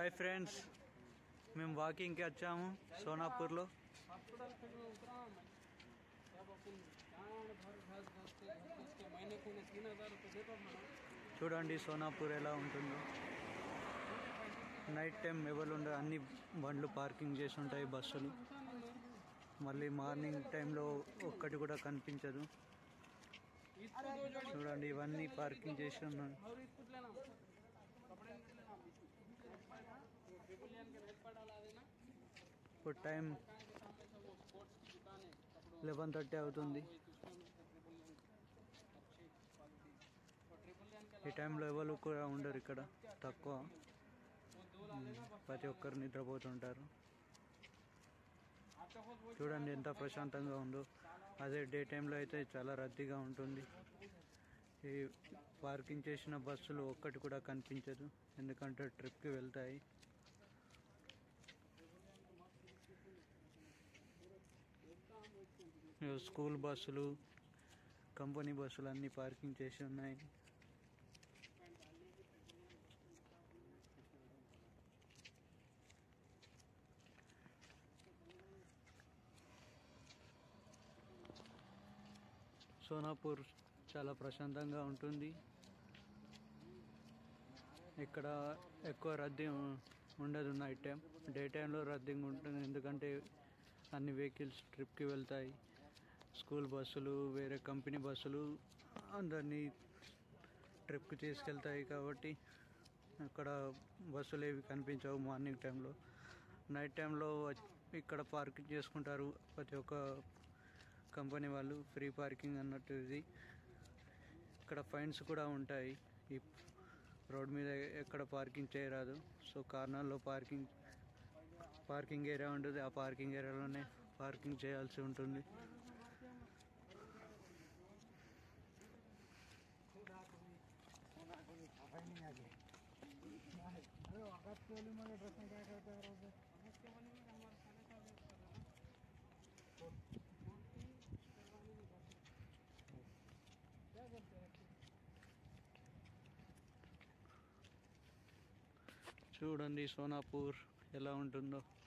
hi friends మేము వాకింగ్కి వచ్చాము సోనాపూర్లో हॉस्पिटल फिर में उतरा मैं अब अपन गाँव भर घास घास के घर घास के महीने को उन्हें तीन हज़ार रुपये देता मैं చూడండి సోనాపూర్ ఎలా ఉంటుందో నైట్ టైం ఎవరు ఉండరు అన్ని బండ్లు పార్కింగ్ చేసి ఉంటాయి బస్సులు మళ్ళీ మార్నింగ్ టైంలో ఒక్కటి కూడా కనిపించదు इसको दो जोड़ी చూడండి ఇవన్నీ పార్కింగ్ చేసి ఉన్నాయి और इसको लेना कपड़े नहीं लेना ट्रिपलियन के रेट पर डाला देना ఇప్పుడు టైం दुकान के सामने से वो स्पोर्ट्स की दुकान है कपड़ों లెవెన్ థర్టీ అవుతుంది की उसमें मिलते ट्रिपलियन अच्छी क्वालिटी और ट्रिपलियन के ఈ టైంలో ఎవరు కూడా ఉండరు ఇక్కడ తక్కువ वो दो ला लेना बस ప్రతి ఒక్కరు నిద్రపోతుంటారు आपका खुद वो చూడండి ఎంత ప్రశాంతంగా ఉందో అదే డే టైంలో అయితే చాలా రద్దీగా ఉంటుంది ఈ పార్కింగ్ చేసిన బస్సులు ఒక్కటి కూడా కనిపించదు ఎందుకంటే ట్రిప్కి వెళ్తాయి ఇవి స్కూల్ బస్సులు కంపెనీ బస్సులు అన్నీ పార్కింగ్ చేసి ఉన్నాయి సోనాపూర్ చాలా ప్రశాంతంగా ఉంటుంది ఇక్కడ ఎక్కువ రద్దీ ఉ- ఉండదు నైట్ టైం డే టైంలో రద్దీగా ఉంటుంది ఎందుకంటే అన్ని వెహికల్స్ ట్రిప్కి వెళ్తాయి స్కూల్ బస్సులు వేరే కంపెనీ బస్సులు అందరినీ ట్రిప్కి తీసుకెళ్తాయి కాబట్టి అక్కడ బస్సులు ఏవి కనిపించవు మార్నింగ్ టైంలో నైట్ టైంలో వచ్చి- ఇక్కడ పార్కింగ్ చేసుకుంటారు ప్రతి ఒక్క కంపెనీ వాళ్ళు ఫ్రీ పార్కింగ్ అన్నట్టు ఇది ఇక్కడ ఫైన్స్ కూడా ఉంటాయి ఈ రోడ్ మీద ఎక్కడ పార్కింగ్ చేయరాదు సో కార్నర్లో పార్కింగ్ పార్కింగ్ ఏరియా ఉంటుంది ఆ పార్కింగ్ ఏరియాలోనే పార్కింగ్ చేయాల్సి ఉంటుంది उसके बने में हमारे खाने का वेस्ट कर रहा है मूर्ति करवाने में जाते क्या करते हैं చూడండి సోనాపూర్ ఎలా ఉంటుందో